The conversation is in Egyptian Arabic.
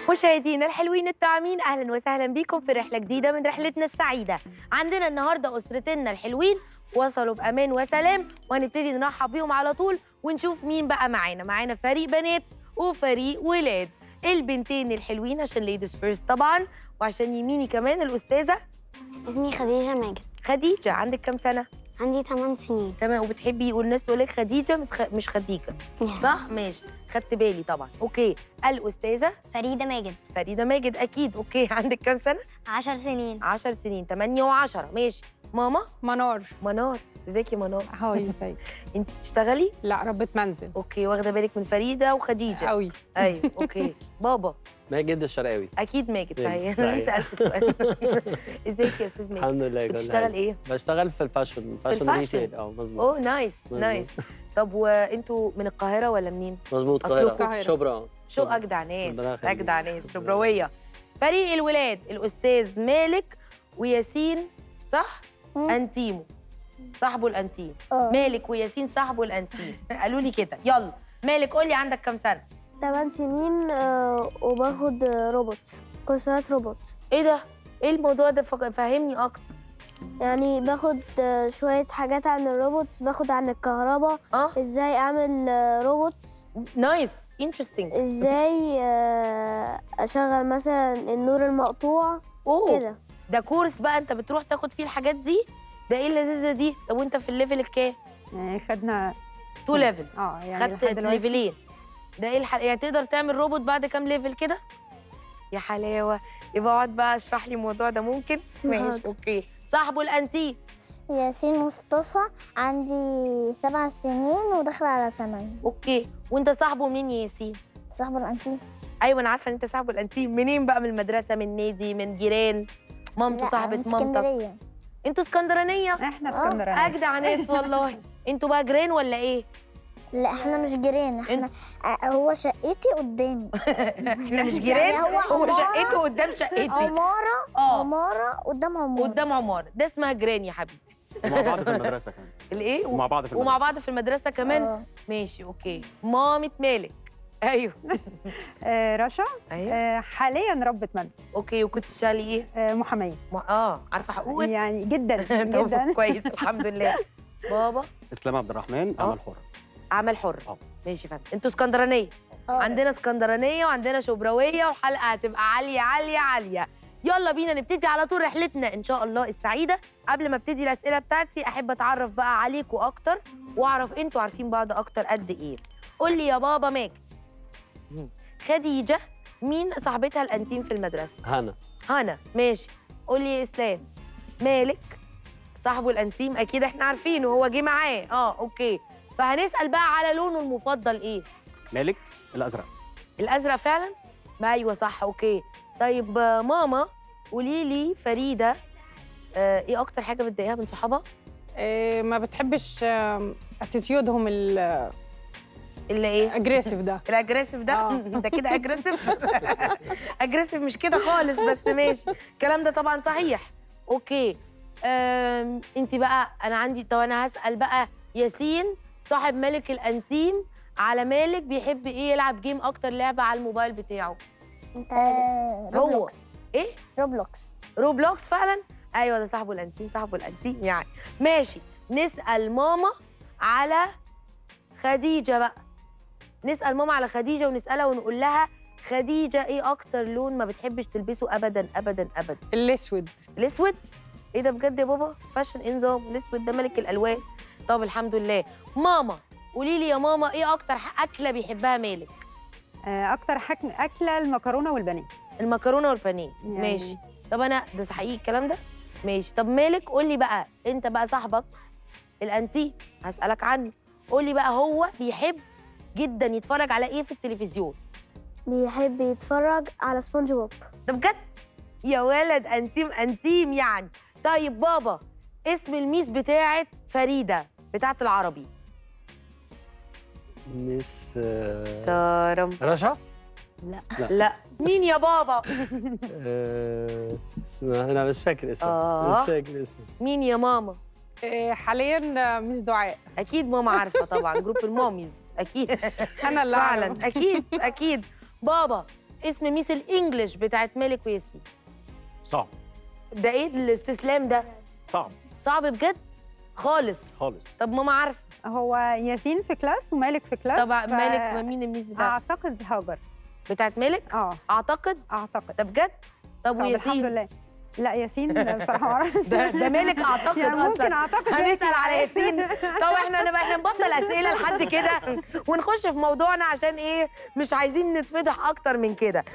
مشاهدينا الحلوين الطعمين اهلا وسهلا بيكم في رحله جديده من رحلتنا السعيده عندنا النهارده اسرتنا الحلوين وصلوا بامان وسلام وهنبتدي نرحب بيهم على طول ونشوف مين بقى معانا معانا فريق بنات وفريق ولاد البنتين الحلوين عشان ليديز فيرست طبعا وعشان يميني كمان الاستاذه اسمي خديجة ماجد خديجه عندك كام سنه عندي 8 سنين تمام وبتحبي والناس تقول لك خديجه مش خ... مش خديجه صح ماشي خدت بالي طبعا اوكي الاستاذه فريدة ماجد فريده ماجد اكيد اوكي عندك كام سنه 10 سنين 10 سنين 8 و10 ماشي ماما منار منار ازيك يا منار هاي يا سيد انت بتشتغلي لا ربة منزل اوكي واخده بالك من فريده وخديجه قوي ايوه اوكي بابا ماجد الشرقاوي اكيد ماجد ماجد، صحيح انا ليه صحيح. سالت السؤال ازيك يا استاذ ماجد الحمد لله كل بتشتغل حاجة. ايه بشتغل في الفاشن فاشن الفاشن؟ ريتيل اه مظبوط اوه نايس مظبوط. نايس طب وانتوا من القاهره ولا منين مظبوط أصله القاهرة القاهرة. شبرا شو شبرا. اجدع ناس ربنا يخليك. اجدع ناس ربنا شبراويه فريق الولاد الاستاذ مالك وياسين صح مم. انتيمو صاحبه الانتيم اه مالك وياسين صاحبه الانتيم قالوا لي كده يلا مالك قول لي عندك كام سنه 8 سنين آه، وباخد آه، روبوت كورسات روبوت ايه ده ايه الموضوع ده فك- فهمني اكتر يعني باخد آه، شوية حاجات عن الروبوتس باخد عن الكهرباء اه ازاي اعمل آه، روبوت نايس انترستنج ازاي آه، اشغل مثلا النور المقطوع اوه كده ده كورس بقى انت بتروح تاخد فيه الحاجات دي ده ايه اللذيذه دي طب وانت في الليفل الكام يعني خدنا تو ليفلز اه يعني خدت لحد دلوقتي ليفلين ده ايه الح... يعني تقدر تعمل روبوت بعد كام ليفل كده يا حلاوه يبقى اقعد بقى اشرح لي الموضوع ده ممكن ماشي حاضر. اوكي صاحبه الانتيم ياسين مصطفى عندي سبع سنين وداخل على ثمانية اوكي وانت صاحبه مين يا ياسين صاحب الأنتيم ايوه انا عارفه ان انت صاحبه الانتيم منين بقى من المدرسه من نادي من جيران مامته صاحبه مامتك اسكندرية انتوا اسكندرانيه احنا آه، اسكندرانية اجدع ناس والله انتوا بقى جيران ولا ايه لا احنا مش جيران احنا آه، هو شقتي قدامي احنا مش جيران يعني هو هو عمارة- شقته قدام شقتي عمارة اه عمارة قدام عمارة قدام عماره ده اسمها جيران يا حبيبي ومع بعض في المدرسه كمان الايه ومع بعض في المدرسه ومع بعض في المدرسه كمان آه. ماشي اوكي مامة مالك ايوه آه رشا ايوه آه حاليا ربة منزل اوكي وكنت بتشتغلي ايه آه محامية م- اه عارفه حقوقك يعني جدا طب جدا كويس الحمد لله بابا اسلام عبد الرحمن آه. عمل حر عمل حر آه. ماشي فندم انتوا اسكندرانيه آه. عندنا اسكندرانيه وعندنا شبراويه وحلقه هتبقى عاليه عاليه عاليه يلا بينا نبتدي على طول رحلتنا ان شاء الله السعيده قبل ما ابتدي الاسئله بتاعتي احب اتعرف بقى عليكم اكتر واعرف انتوا عارفين بعض اكتر قد ايه قول لي يا بابا ماجد خديجه مين صاحبتها الانتيم في المدرسه هنا هنا ماشي قول لي يا اسلام مالك صاحبه الانتيم اكيد احنا عارفينه هو جه معاه اه اوكي فهنسال بقى على لونه المفضل ايه مالك الازرق الازرق فعلا ما ايوه صح اوكي طيب آه، ماما قولي لي فريده آه ايه اكتر حاجه بتضايقها من صحابها آه ما بتحبش اتيتيودهم الاجريسيف اللي ايه ده الاجريسيف ده آه. انت كده اجريسيف اجريسيف مش كده خالص بس ماشي الكلام ده طبعا صحيح اوكي أم... انت بقى انا عندي طب انا هسال بقى ياسين صاحب ملك الانتيم على مالك بيحب ايه يلعب جيم اكتر لعبه على الموبايل بتاعه انت عارف آه، هو. روبلوكس ايه روبلوكس روبلوكس فعلا ايوه ده صاحبه الانتيم صاحبه الانتيم يعني ماشي نسال ماما على خديجه بقى نسال ماما على خديجه ونسالها ونقول لها خديجه ايه اكتر لون ما بتحبش تلبسه ابدا ابدا ابدا الاسود الاسود ايه ده بجد يا بابا فاشن إيه نظام الاسود ده ملك الالوان طب الحمد لله ماما قولي لي يا ماما ايه اكتر ح- اكله بيحبها مالك آه اكتر حك... اكله المكرونه والبانيه المكرونه والبانيه يعني- ماشي طب انا ده حقيقي الكلام ده ماشي طب مالك قول لي بقى انت بقى صاحبك الانتيك هسالك عنه قول لي بقى هو بيحب جدا يتفرج على ايه في التلفزيون بيحب يتفرج على سبونج بوب ده بجد يا ولد انتيم انتيم يعني طيب بابا اسم الميس بتاعت فريده بتاعت العربي مس آه، تارم رشا لا مين يا بابا آه، اسمها انا مش فاكر اسمها آه. مش فاكر اسمها مين يا ماما آه حاليا آه، مش دعاء اكيد ماما عارفه طبعا جروب الماميز اكيد انا اللي فعلا أعلم. اكيد اكيد بابا اسم ميس الانجليش بتاعت مالك وياسين صعب ده ايه الاستسلام ده صعب صعب بجد خالص خالص طب ماما عارفه هو ياسين في كلاس ومالك في كلاس طب ف- مالك مين الميس بتاعت اعتقد هاجر بتاعت مالك اه اعتقد اعتقد ده بجد طب طب الحمد وياسين لله لا ياسين بصراحه ما اعرفش ده ده مالك اعتقد يعني ممكن اصلا اعتقد هنسال على ياسين طب احنا نبقى احنا نبطل اسئله لحد كده ونخش في موضوعنا عشان ايه مش عايزين نتفضح اكتر من كده